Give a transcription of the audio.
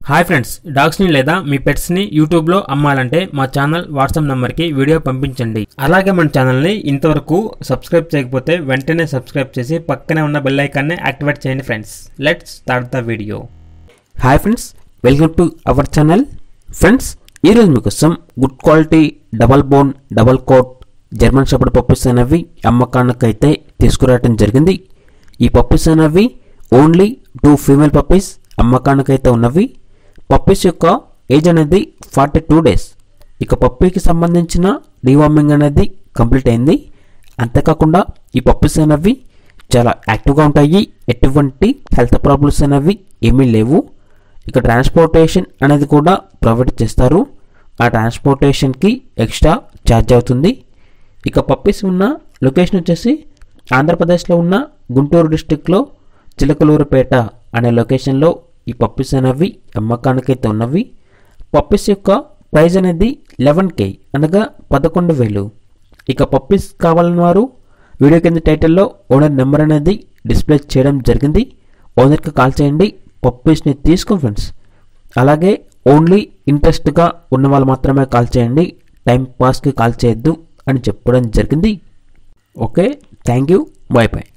hi friends డాగ్స్ని లేదా మీ పెట్స్ని యూట్యూబ్లో అమ్మాలంటే మా ఛానల్ వాట్సాప్ నెంబర్కి వీడియో పంపించండి అలాగే మన ఛానల్ని ఇంతవరకు సబ్స్క్రైబ్ చేయకపోతే వెంటనే సబ్స్క్రైబ్ చేసి పక్కనే ఉన్న బెల్ ఐకాన్ని యాక్టివేట్ చేయండి friends let's start the video hi friends welcome to our channel friends ఈరోజు మీకోసం good quality double bone double coat German shepherd puppies అనేవి అమ్మకానికైతే తీసుకురావడం జరిగింది ఈ పప్పీస్ అనేవి ఓన్లీ టూ ఫీమేల్ పప్పీస్ అమ్మకానికైతే ఉన్నవి పప్పీస్ యొక్క ఏజ్ అనేది ఫార్టీ టూ డేస్ ఇక పప్పీకి సంబంధించిన డివార్మింగ్ అనేది కంప్లీట్ అయింది అంతేకాకుండా ఈ పప్పీస్ అనేవి చాలా యాక్టివ్గా ఉంటాయి ఎటువంటి హెల్త్ ప్రాబ్లమ్స్ అనేవి ఏమీ లేవు ఇక ట్రాన్స్పోర్టేషన్ అనేది కూడా ప్రొవైడ్ చేస్తారు ఆ ట్రాన్స్పోర్టేషన్కి ఎక్స్ట్రా ఛార్జ్ అవుతుంది ఇక పప్పీస్ ఉన్న లొకేషన్ వచ్చేసి ఆంధ్రప్రదేశ్లో ఉన్న గుంటూరు డిస్టిక్లో చిలకలూరుపేట అనే లొకేషన్లో ఈ పప్పీస్ అనేవి అమ్మకానికైతే ఉన్నవి పప్పీస్ యొక్క ప్రైస్ అనేది లెవెన్ కే అనగా పదకొండు వేలు ఇక పప్పీస్ కావాలని వారు వీడియో కింద టైటిల్లో ఓనర్ నెంబర్ అనేది డిస్ప్లే చేయడం జరిగింది ఓనర్కి కాల్ చేయండి పప్పీస్ని తీసుకోండి ఫ్రెండ్స్ అలాగే ఓన్లీ ఇంట్రెస్ట్గా ఉన్న వాళ్ళు మాత్రమే కాల్ చేయండి టైం పాస్కి కాల్ చేయొద్దు అని చెప్పడం జరిగింది okay thank you bye bye